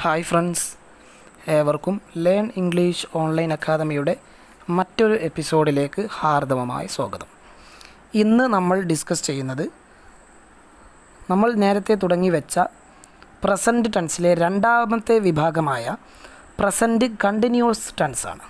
hi friends ഏവർക്കും learn English online അക്കാദമിയുടെ മറ്റൊരു എപ്പിസോഡിലേക്ക് ഹാർദവമായ സ്വാഗതം ഇന്ന് നമ്മൾ ഡിസ്കസ് ചെയ്യുന്നത് നമ്മൾ നേരത്തെ തുടങ്ങി വെച്ച പ്രസൻറ്റ് ടെൻസിലെ രണ്ടാമത്തെ വിഭാഗമായ പ്രസൻറ്റ് കണ്ടിന്യൂസ് ടെൻസാണ്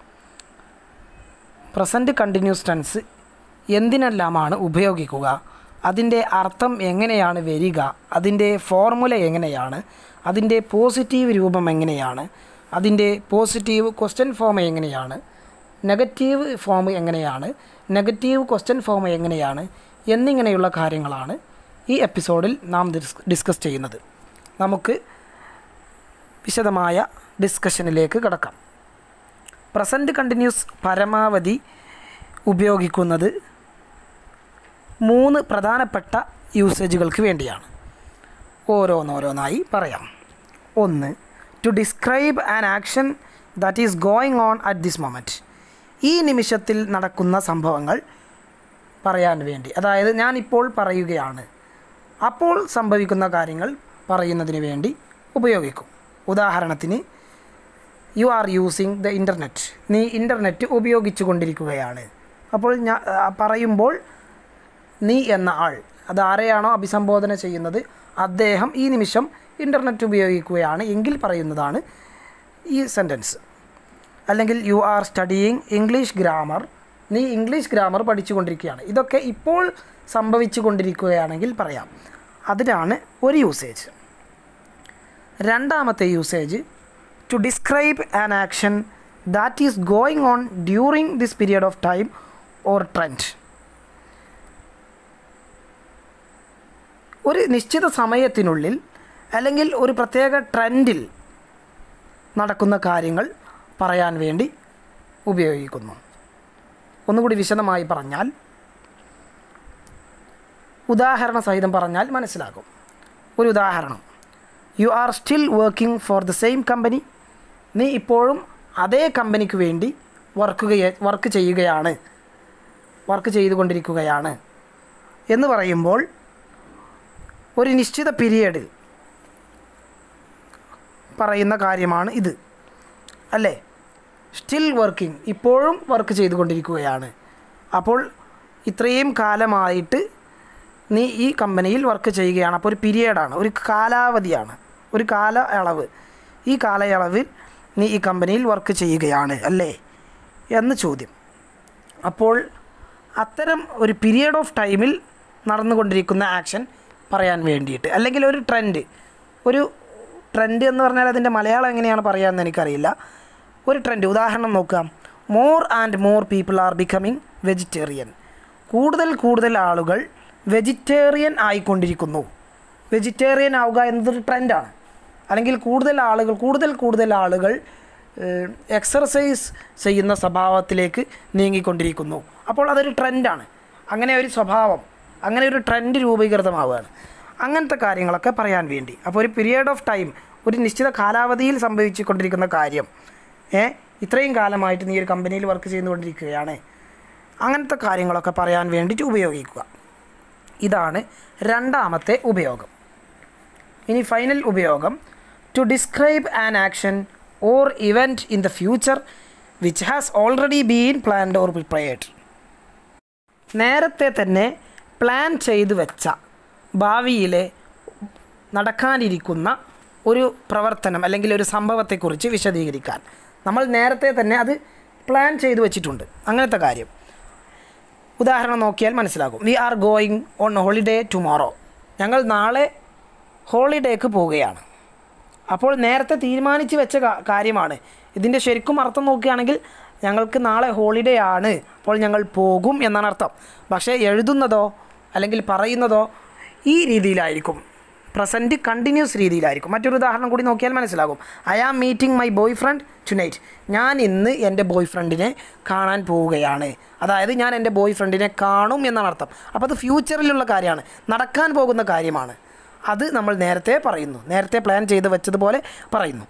പ്രസൻറ്റ് കണ്ടിന്യൂസ് ടെൻസ് എന്തിനെല്ലാമാണ് ഉപയോഗിക്കുക അതിൻ്റെ അർത്ഥം എങ്ങനെയാണ് വരിക അതിൻ്റെ ഫോർമുല എങ്ങനെയാണ് അതിൻ്റെ പോസിറ്റീവ് രൂപം എങ്ങനെയാണ് അതിൻ്റെ പോസിറ്റീവ് ക്വസ്റ്റ്യൻ ഫോം എങ്ങനെയാണ് നെഗറ്റീവ് ഫോം എങ്ങനെയാണ് നെഗറ്റീവ് ക്വസ്റ്റ്യൻ ഫോം എങ്ങനെയാണ് എന്നിങ്ങനെയുള്ള കാര്യങ്ങളാണ് ഈ എപ്പിസോഡിൽ നാം ഡിസ് ഡിസ്കസ് ചെയ്യുന്നത് നമുക്ക് വിശദമായ ഡിസ്കഷനിലേക്ക് കടക്കാം പ്രസൻറ്റ് കണ്ടിന്യൂസ് പരമാവധി ഉപയോഗിക്കുന്നത് മൂന്ന് പ്രധാനപ്പെട്ട യൂസേജുകൾക്ക് വേണ്ടിയാണ് ഓരോന്നോരോന്നായി പറയാം ഒന്ന് to describe an action that is going on at this moment ഈ നിമിഷത്തിൽ നടക്കുന്ന സംഭവങ്ങൾ പറയാൻ വേണ്ടി അതായത് ഞാനിപ്പോൾ പറയുകയാണ് അപ്പോൾ സംഭവിക്കുന്ന കാര്യങ്ങൾ പറയുന്നതിന് വേണ്ടി ഉപയോഗിക്കും ഉദാഹരണത്തിന് you are using the internet നീ ഇൻ്റർനെറ്റ് ഉപയോഗിച്ചു കൊണ്ടിരിക്കുകയാണ് അപ്പോൾ ഞാൻ പറയുമ്പോൾ നീ എന്ന ആൾ അത് ആരെയാണോ അഭിസംബോധന ചെയ്യുന്നത് അദ്ദേഹം ഈ നിമിഷം ഇൻ്റർനെറ്റ് ഉപയോഗിക്കുകയാണ് എങ്കിൽ പറയുന്നതാണ് ഈ സെൻറ്റൻസ് അല്ലെങ്കിൽ you are studying English grammar നീ ഇംഗ്ലീഷ് ഗ്രാമർ പഠിച്ചുകൊണ്ടിരിക്കുകയാണ് ഇതൊക്കെ ഇപ്പോൾ സംഭവിച്ചു കൊണ്ടിരിക്കുകയാണെങ്കിൽ പറയാം അതിനാണ് ഒരു യൂസേജ് രണ്ടാമത്തെ usage to describe an action that is going on during this period of time or trend ഒരു നിശ്ചിത സമയത്തിനുള്ളിൽ അല്ലെങ്കിൽ ഒരു പ്രത്യേക ട്രെൻഡിൽ നടക്കുന്ന കാര്യങ്ങൾ പറയാൻ വേണ്ടി ഉപയോഗിക്കുന്നു ഒന്നുകൂടി വിശദമായി പറഞ്ഞാൽ ഉദാഹരണ സഹിതം പറഞ്ഞാൽ മനസ്സിലാകും ഒരു ഉദാഹരണം you are still working for the same company നീ ഇപ്പോഴും അതേ കമ്പനിക്ക് വേണ്ടി വർക്ക് വർക്ക് ചെയ്യുകയാണ് വർക്ക് ചെയ്തുകൊണ്ടിരിക്കുകയാണ് എന്ന് പറയുമ്പോൾ ഒരു നിശ്ചിത പീരിയഡിൽ പറയുന്ന കാര്യമാണ് ഇത് അല്ലേ സ്റ്റിൽ വർക്കിംഗ് ഇപ്പോഴും വർക്ക് ചെയ്തുകൊണ്ടിരിക്കുകയാണ് അപ്പോൾ ഇത്രയും കാലമായിട്ട് നീ ഈ കമ്പനിയിൽ വർക്ക് ചെയ്യുകയാണ് അപ്പോൾ ഒരു പീരിയഡാണ് ഒരു കാലാവധിയാണ് ഒരു കാല അളവ് ഈ കാലയളവിൽ നീ ഈ കമ്പനിയിൽ വർക്ക് ചെയ്യുകയാണ് അല്ലേ എന്ന് ചോദ്യം അപ്പോൾ അത്തരം ഒരു പീരിയഡ് ഓഫ് ടൈമിൽ നടന്നുകൊണ്ടിരിക്കുന്ന ആക്ഷൻ പറയാൻ വേണ്ടിയിട്ട് അല്ലെങ്കിൽ ഒരു ട്രെൻഡ് ഒരു ട്രെൻഡ് എന്ന് പറഞ്ഞാൽ അതിൻ്റെ മലയാളം എങ്ങനെയാണ് പറയാമെന്ന് എനിക്കറിയില്ല ഒരു ട്രെൻഡ് ഉദാഹരണം നോക്കാം more and more people are becoming vegetarian കൂടുതൽ കൂടുതൽ ആളുകൾ വെജിറ്റേറിയൻ ആയിക്കൊണ്ടിരിക്കുന്നു വെജിറ്റേറിയൻ ആവുക എന്നതൊരു ട്രെൻഡാണ് അല്ലെങ്കിൽ കൂടുതൽ ആളുകൾ കൂടുതൽ കൂടുതൽ ആളുകൾ എക്സർസൈസ് ചെയ്യുന്ന സ്വഭാവത്തിലേക്ക് നീങ്ങിക്കൊണ്ടിരിക്കുന്നു അപ്പോൾ അതൊരു ട്രെൻഡാണ് അങ്ങനെ ഒരു സ്വഭാവം അങ്ങനെ ഒരു ട്രെൻഡ് രൂപീകൃതമാവുകയാണ് അങ്ങനത്തെ കാര്യങ്ങളൊക്കെ പറയാൻ വേണ്ടി അപ്പോൾ ഒരു പീരിയഡ് ഓഫ് ടൈം ഒരു നിശ്ചിത കാലാവധിയിൽ സംഭവിച്ചു കൊണ്ടിരിക്കുന്ന കാര്യം ഏ ഇത്രയും കാലമായിട്ട് നീ ഒരു കമ്പനിയിൽ വർക്ക് ചെയ്തുകൊണ്ടിരിക്കുകയാണ് അങ്ങനത്തെ കാര്യങ്ങളൊക്കെ പറയാൻ വേണ്ടിയിട്ട് ഉപയോഗിക്കുക ഇതാണ് രണ്ടാമത്തെ ഉപയോഗം ഇനി ഫൈനൽ ഉപയോഗം to describe an action or event in the future which has already been planned or prepared നേരത്തെ തന്നെ പ്ലാൻ ചെയ്തു വെച്ച ഭാവിയിലെ നടക്കാനിരിക്കുന്ന ഒരു പ്രവർത്തനം അല്ലെങ്കിൽ ഒരു സംഭവത്തെക്കുറിച്ച് വിശദീകരിക്കാൻ നമ്മൾ നേരത്തെ തന്നെ അത് പ്ലാൻ ചെയ്തു വെച്ചിട്ടുണ്ട് അങ്ങനത്തെ കാര്യം ഉദാഹരണം നോക്കിയാൽ മനസ്സിലാകും we are going on holiday tomorrow ഞങ്ങൾ നാളെ ഹോളിഡേക്ക് പോവുകയാണ് അപ്പോൾ നേരത്തെ തീരുമാനിച്ച് വെച്ച കാര്യമാണ് ഇതിൻ്റെ ശരിക്കും അർത്ഥം നോക്കുകയാണെങ്കിൽ ഞങ്ങൾക്ക് നാളെ ഹോളിഡേ ആണ് അപ്പോൾ ഞങ്ങൾ പോകും എന്നാണ് അർത്ഥം പക്ഷേ എഴുതുന്നതോ അല്ലെങ്കിൽ പറയുന്നതോ ഈ രീതിയിലായിരിക്കും പ്രസൻറ്റ് കണ്ടിന്യൂസ് രീതിയിലായിരിക്കും മറ്റൊരു ഉദാഹരണം കൂടി നോക്കിയാൽ മനസ്സിലാകും I am meeting my boyfriend tonight ഞാൻ ഇന്ന് എൻ്റെ ബോയ് ഫ്രണ്ടിനെ കാണാൻ പോവുകയാണ് അതായത് ഞാൻ എൻ്റെ ബോയ് ഫ്രണ്ടിനെ കാണും എന്നാണ് അർത്ഥം അപ്പോൾ അത് ഫ്യൂച്ചറിലുള്ള കാര്യമാണ് നടക്കാൻ പോകുന്ന കാര്യമാണ് അത് നമ്മൾ നേരത്തെ പറയുന്നു നേരത്തെ പ്ലാൻ ചെയ്ത് വെച്ചതുപോലെ പറയുന്നു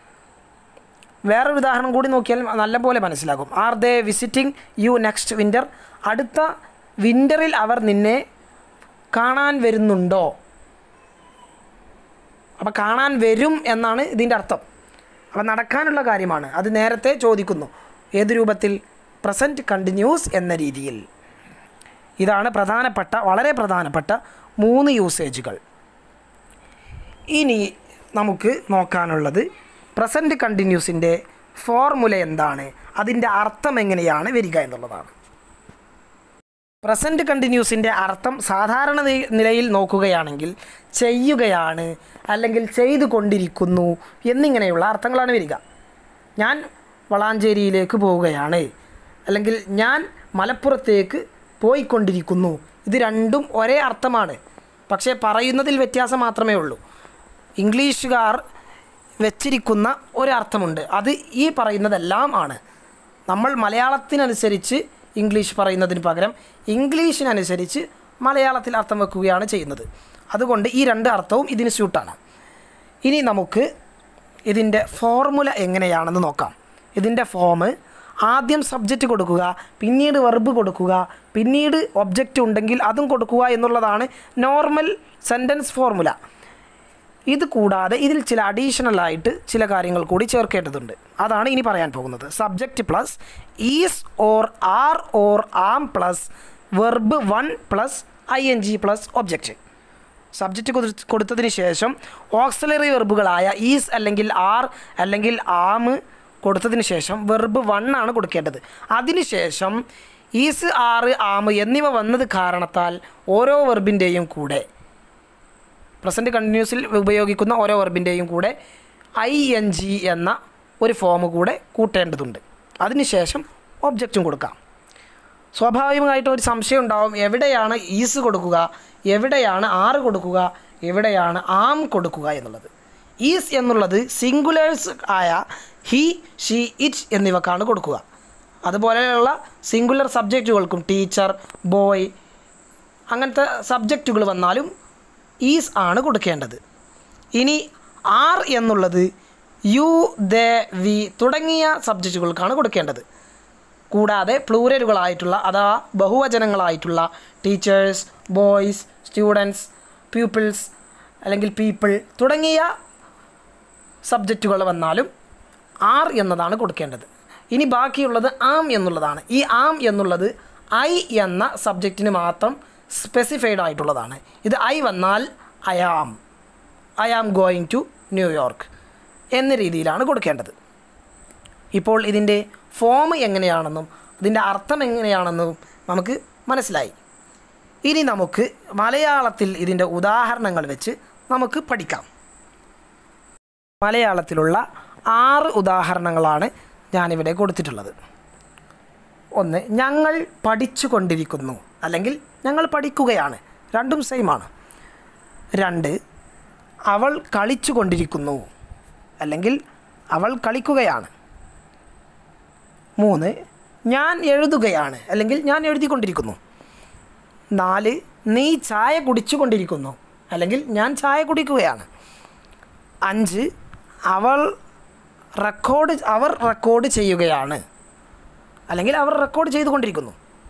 വേറൊരു ഉദാഹരണം കൂടി നോക്കിയാൽ നല്ലപോലെ മനസ്സിലാകും are they visiting you next winter അടുത്ത വിൻ്ററിൽ അവർ നിന്നെ കാണാൻ വരുന്നുണ്ടോ അപ്പോൾ കാണാൻ വരും എന്നാണ് ഇതിൻ്റെ അർത്ഥം അപ്പോൾ നടക്കാനുള്ള കാര്യമാണ് അത് നേരത്തെ ചോദിക്കുന്നു ഏത് രൂപത്തിൽ പ്രസൻറ്റ് കണ്ടിന്യൂസ് എന്ന രീതിയിൽ ഇതാണ് പ്രധാനപ്പെട്ട വളരെ പ്രധാനപ്പെട്ട മൂന്ന് യൂസേജുകൾ ഇനി നമുക്ക് നോക്കാനുള്ളത് പ്രസൻറ്റ് കണ്ടിന്യൂസിൻ്റെ ഫോർമുല എന്താണ് അതിൻ്റെ അർത്ഥം എങ്ങനെയാണ് വരിക എന്നുള്ളതാണ് പ്രസൻറ്റ് കണ്ടിന്യൂസിൻ്റെ അർത്ഥം സാധാരണ നി- നിലയിൽ നോക്കുകയാണെങ്കിൽ ചെയ്യുകയാണ് അല്ലെങ്കിൽ ചെയ്തു കൊണ്ടിരിക്കുന്നു എന്നിങ്ങനെയുള്ള അർത്ഥങ്ങളാണ് വരിക ഞാൻ വളാഞ്ചേരിയിലേക്ക് പോവുകയാണ് അല്ലെങ്കിൽ ഞാൻ മലപ്പുറത്തേക്ക് പോയിക്കൊണ്ടിരിക്കുന്നു ഇത് രണ്ടും ഒരേ അർത്ഥമാണ് പക്ഷേ പറയുന്നതിൽ വ്യത്യാസം മാത്രമേ ഉള്ളൂ ഇംഗ്ലീഷുകാർ വെച്ചിരിക്കുന്ന ഒരർത്ഥമുണ്ട് അത് ഈ പറയുന്നതെല്ലാം ആണ് നമ്മൾ മലയാളത്തിനനുസരിച്ച് ഇംഗ്ലീഷ് പറയുന്നതിന് പകരം ഇംഗ്ലീഷിനനുസരിച്ച് മലയാളത്തിൽ അർത്ഥം വെക്കുകയാണ് ചെയ്യുന്നത് അതുകൊണ്ട് ഈ രണ്ട് അർത്ഥവും ഇതിന് സ്യൂട്ടാണ് ഇനി നമുക്ക് ഇതിൻ്റെ ഫോർമുല എങ്ങനെയാണെന്ന് നോക്കാം ഇതിൻ്റെ ഫോം ആദ്യം സബ്ജക്റ്റ് കൊടുക്കുക പിന്നീട് വെർബ് കൊടുക്കുക പിന്നീട് ഒബ്ജക്റ്റ് ഉണ്ടെങ്കിൽ അതും കൊടുക്കുക എന്നുള്ളതാണ് നോർമൽ സെൻറ്റൻസ് ഫോർമുല ഇത് കൂടാതെ ഇതിൽ ചില അഡീഷണൽ ആയിട്ട് ചില കാര്യങ്ങൾ കൂടി ചേർക്കേണ്ടതുണ്ട് അതാണ് ഇനി പറയാൻ പോകുന്നത് subject plus is or are or am plus verb one plus I N G plus object subject കൊടുത്തതിന് ശേഷം ഓക്സിലറി വെർബുകളായ ഈസ് അല്ലെങ്കിൽ ആർ അല്ലെങ്കിൽ ആം കൊടുത്തതിന് ശേഷം വെർബ് വൺ ആണ് കൊടുക്കേണ്ടത് അതിനുശേഷം ഈസ് ആറ് ആം എന്നിവ വന്നത് കാരണത്താൽ ഓരോ വെർബിൻ്റെയും കൂടെ പ്രസൻറ്റ് കണ്ടിന്യൂസിൽ ഉപയോഗിക്കുന്ന ഓരോ വെർബിൻ്റെയും കൂടെ ഐ എൻ ജി എന്ന ഒരു ഫോം കൂടെ കൂട്ടേണ്ടതുണ്ട് അതിനുശേഷം ഒബ്ജക്റ്റും കൊടുക്കാം സ്വാഭാവികമായിട്ടും ഒരു സംശയം ഉണ്ടാവും എവിടെയാണ് ഈസ് കൊടുക്കുക എവിടെയാണ് ആറ് കൊടുക്കുക എവിടെയാണ് ആം കൊടുക്കുക എന്നുള്ളത് ഈസ് എന്നുള്ളത് സിംഗുലേഴ്സ് ആയ ഹി ഷീ ഇറ്റ് എന്നിവക്കാണ് കൊടുക്കുക അതുപോലെയുള്ള സിംഗുലർ സബ്ജക്റ്റുകൾക്കും ടീച്ചർ ബോയ് അങ്ങനത്തെ സബ്ജക്റ്റുകൾ വന്നാലും ഈസ് ആണ് കൊടുക്കേണ്ടത് ഇനി ആർ എന്നുള്ളത് യു ദ വി തുടങ്ങിയ സബ്ജക്റ്റുകൾക്കാണ് കൊടുക്കേണ്ടത് കൂടാതെ പ്ലൂരലുകളായിട്ടുള്ള അഥവാ ബഹുവചനങ്ങളായിട്ടുള്ള ടീച്ചേഴ്സ് ബോയ്സ് സ്റ്റുഡൻസ് പീപ്പിൾസ് അല്ലെങ്കിൽ പീപ്പിൾ തുടങ്ങിയ സബ്ജക്റ്റുകൾ വന്നാലും ആർ എന്നതാണ് കൊടുക്കേണ്ടത് ഇനി ബാക്കിയുള്ളത് ആം എന്നുള്ളതാണ് ഈ ആം എന്നുള്ളത് ഐ എന്ന സബ്ജക്റ്റിന് മാത്രം സ്പെസിഫൈഡ് ആയിട്ടുള്ളതാണ് ഇത് ഐ വന്നാൽ I am I am going to New York എന്ന രീതിയിലാണ് കൊടുക്കേണ്ടത് ഇപ്പോൾ ഇതിൻ്റെ ഫോം എങ്ങനെയാണെന്നും ഇതിൻ്റെ അർത്ഥം എങ്ങനെയാണെന്നും നമുക്ക് മനസ്സിലായി ഇനി നമുക്ക് മലയാളത്തിൽ ഇതിൻ്റെ ഉദാഹരണങ്ങൾ വെച്ച് നമുക്ക് പഠിക്കാം മലയാളത്തിലുള്ള ആറ് ഉദാഹരണങ്ങളാണ് ഞാനിവിടെ കൊടുത്തിട്ടുള്ളത് ഒന്ന് ഞങ്ങൾ പഠിച്ചു കൊണ്ടിരിക്കുന്നു അല്ലെങ്കിൽ ഞങ്ങൾ പഠിക്കുകയാണ് രണ്ടും സെയിമാണ് രണ്ട് അവൾ കളിച്ചു കൊണ്ടിരിക്കുന്നു അല്ലെങ്കിൽ അവൾ കളിക്കുകയാണ് മൂന്ന് ഞാൻ എഴുതുകയാണ് അല്ലെങ്കിൽ ഞാൻ എഴുതിക്കൊണ്ടിരിക്കുന്നു നാല് നീ ചായ കുടിച്ചു കൊണ്ടിരിക്കുന്നു അല്ലെങ്കിൽ ഞാൻ ചായ കുടിക്കുകയാണ് അഞ്ച് അവൾ റെക്കോർഡ് അവർ റെക്കോർഡ് ചെയ്യുകയാണ് അല്ലെങ്കിൽ അവർ റെക്കോർഡ് ചെയ്തുകൊണ്ടിരിക്കുന്നു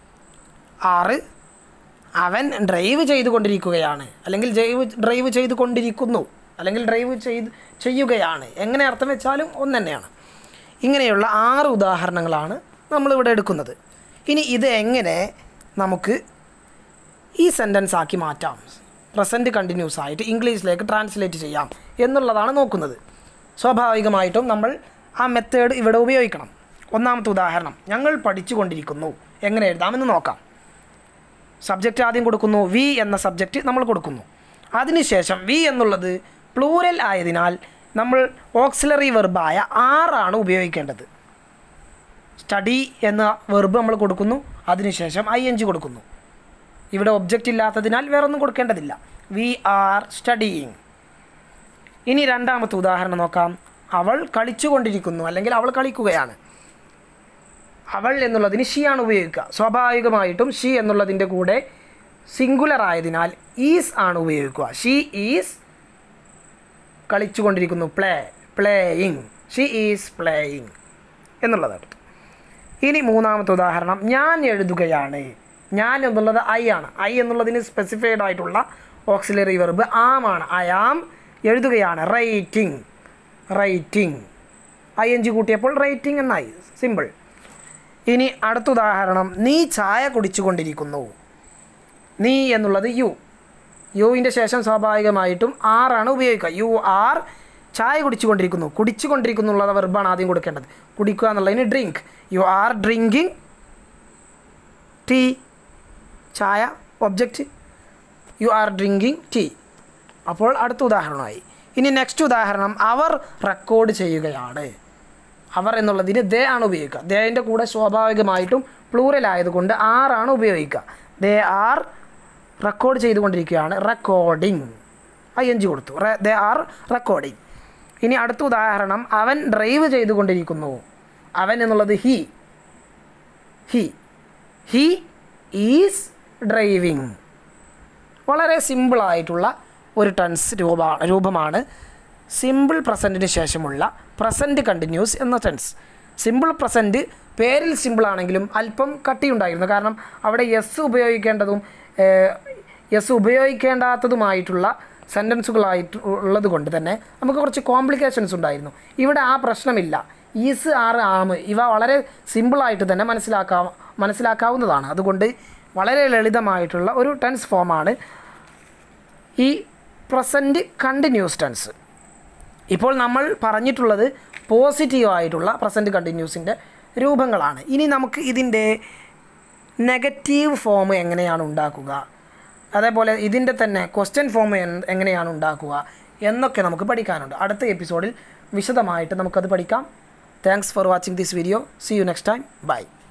ആറ് അവൻ ഡ്രൈവ് ചെയ്തുകൊണ്ടിരിക്കുകയാണ് അല്ലെങ്കിൽ ഡ്രൈവ് ഡ്രൈവ് ചെയ്തുകൊണ്ടിരിക്കുന്നു അല്ലെങ്കിൽ ഡ്രൈവ് ചെയ്ത് ചെയ്യുകയാണ് എങ്ങനെ അർത്ഥം വെച്ചാലും ഒന്ന് തന്നെയാണ് ഇങ്ങനെയുള്ള ആറ് ഉദാഹരണങ്ങളാണ് നമ്മളിവിടെ എടുക്കുന്നത് ഇനി ഇത് എങ്ങനെ നമുക്ക് ഈ സെൻറ്റൻസ് ആക്കി മാറ്റാം പ്രസൻറ്റ് കണ്ടിന്യൂസ് ആയിട്ട് ഇംഗ്ലീഷിലേക്ക് ട്രാൻസ്ലേറ്റ് ചെയ്യാം എന്നുള്ളതാണ് നോക്കുന്നത് സ്വാഭാവികമായിട്ടും നമ്മൾ ആ മെത്തേഡ് ഇവിടെ ഉപയോഗിക്കണം ഒന്നാമത്തെ ഉദാഹരണം ഞങ്ങൾ പഠിച്ചുകൊണ്ടിരിക്കുന്നു എങ്ങനെ എഴുതാമെന്ന് നോക്കാം സബ്ജക്റ്റ് ആദ്യം കൊടുക്കുന്നു വി എന്ന സബ്ജക്റ്റ് നമ്മൾ കൊടുക്കുന്നു അതിനുശേഷം വി എന്നുള്ളത് പ്ലൂരൽ ആയതിനാൽ നമ്മൾ ഓക്സിലറി വെർബായ ആറാണ് ഉപയോഗിക്കേണ്ടത് സ്റ്റഡി എന്ന വെർബ് നമ്മൾ കൊടുക്കുന്നു അതിനുശേഷം ഐ എൻ ജി കൊടുക്കുന്നു ഇവിടെ ഒബ്ജക്റ്റ് ഇല്ലാത്തതിനാൽ വേറൊന്നും കൊടുക്കേണ്ടതില്ല വി ആർ സ്റ്റഡിയിങ് ഇനി രണ്ടാമത്തെ ഉദാഹരണം നോക്കാം അവൾ കളിച്ചുകൊണ്ടിരിക്കുന്നു അല്ലെങ്കിൽ അവൾ കളിക്കുകയാണ് അവൾ എന്നുള്ളതിന് ഷീ ആണ് ഉപയോഗിക്കുക സ്വാഭാവികമായിട്ടും ഷീ എന്നുള്ളതിൻ്റെ കൂടെ സിംഗുലർ ആയതിനാൽ ഈസ് ആണ് ഉപയോഗിക്കുക ഷീ ഈസ് കളിച്ചുകൊണ്ടിരിക്കുന്നു play playing she is playing എന്നുള്ളതാണ് ഇനി മൂന്നാമത്തെ ഉദാഹരണം ഞാൻ എഴുതുകയാണ് ഞാൻ എന്നുള്ളത് ഐ ആണ് ഐ എന്നുള്ളതിന് സ്പെസിഫൈഡ് ആയിട്ടുള്ള ഓക്സിലറി വെർബ് ആം ആണ് ഐ ആം എഴുതുകയാണ് writing writing I N G കൂട്ടിയപ്പോൾ റൈറ്റിംഗ് എന്നായി സിമ്പിൾ ഇനി അടുത്ത ഉദാഹരണം നീ ചായ കുടിച്ചുകൊണ്ടിരിക്കുന്നു നീ എന്നുള്ളത് യു യുവിൻ്റെ ശേഷം സ്വാഭാവികമായിട്ടും ആറാണ് ഉപയോഗിക്കുക യു ആർ ചായ കുടിച്ചുകൊണ്ടിരിക്കുന്നു കുടിച്ചുകൊണ്ടിരിക്കുന്നു എന്നുള്ള വെർബാണ് ആദ്യം കൊടുക്കേണ്ടത് കുടിക്കുക എന്നുള്ളതിന് drink you are drinking tea ചായ object you are drinking tea അപ്പോൾ അടുത്ത ഉദാഹരണമായി ഇനി നെക്സ്റ്റ് ഉദാഹരണം അവർ റെക്കോർഡ് ചെയ്യുകയാണ് അവർ എന്നുള്ളതിന് ദേ ആണ് ഉപയോഗിക്കുക ദേൻ്റെ കൂടെ സ്വാഭാവികമായിട്ടും പ്ലൂറൽ ആയതുകൊണ്ട് ആറാണ് ഉപയോഗിക്കുക ദേ ആർ റെക്കോർഡ് ചെയ്തുകൊണ്ടിരിക്കുകയാണ് റെക്കോർഡിങ് ഐ എൻ ജി കൊടുത്തു ദേ ആർ റെക്കോർഡിങ് ഇനി അടുത്ത ഉദാഹരണം അവൻ ഡ്രൈവ് ചെയ്തുകൊണ്ടിരിക്കുന്നു അവൻ എന്നുള്ളത് he he he is driving വളരെ സിമ്പിളായിട്ടുള്ള ഒരു ടെൻസ് രൂപ രൂപമാണ് സിമ്പിൾ പ്രസൻറ്റിന് ശേഷമുള്ള പ്രസൻറ്റ് കണ്ടിന്യൂസ് എന്ന ടെൻസ് സിമ്പിൾ പ്രസൻറ്റ് പേരിൽ സിമ്പിൾ ആണെങ്കിലും അല്പം കട്ടിയുണ്ടായിരുന്നു കാരണം അവിടെ യെസ് ഉപയോഗിക്കേണ്ടതും യെസ് ഉപയോഗിക്കേണ്ടാത്തതുമായിട്ടുള്ള സെൻറ്റൻസുകളായിട്ട് ഉള്ളത് കൊണ്ട് തന്നെ നമുക്ക് കുറച്ച് കോംപ്ലിക്കേഷൻസ് ഉണ്ടായിരുന്നു ഇവിടെ ആ പ്രശ്നമില്ല ഈസ് ആറ് ആമ് ഇവ വളരെ സിമ്പിളായിട്ട് തന്നെ മനസ്സിലാക്കാ മനസ്സിലാക്കാവുന്നതാണ് അതുകൊണ്ട് വളരെ ലളിതമായിട്ടുള്ള ഒരു ടെൻസ് ഫോമാണ് ഈ പ്രസൻറ്റ് കണ്ടിന്യൂസ് ടെൻസ് ഇപ്പോൾ നമ്മൾ പറഞ്ഞിട്ടുള്ളത് പോസിറ്റീവ് ആയിട്ടുള്ള പ്രസൻറ്റ് കണ്ടിന്യൂസിൻ്റെ രൂപങ്ങളാണ് ഇനി നമുക്ക് ഇതിൻ്റെ നെഗറ്റീവ് ഫോം എങ്ങനെയാണ് ഉണ്ടാക്കുക അതേപോലെ ഇതിൻ്റെ തന്നെ ക്വസ്റ്റ്യൻ ഫോം എങ്ങനെയാണ് ഉണ്ടാക്കുക എന്നൊക്കെ നമുക്ക് പഠിക്കാനുണ്ട് അടുത്ത എപ്പിസോഡിൽ വിശദമായിട്ട് നമുക്കത് പഠിക്കാം thanks for watching this video see you next time by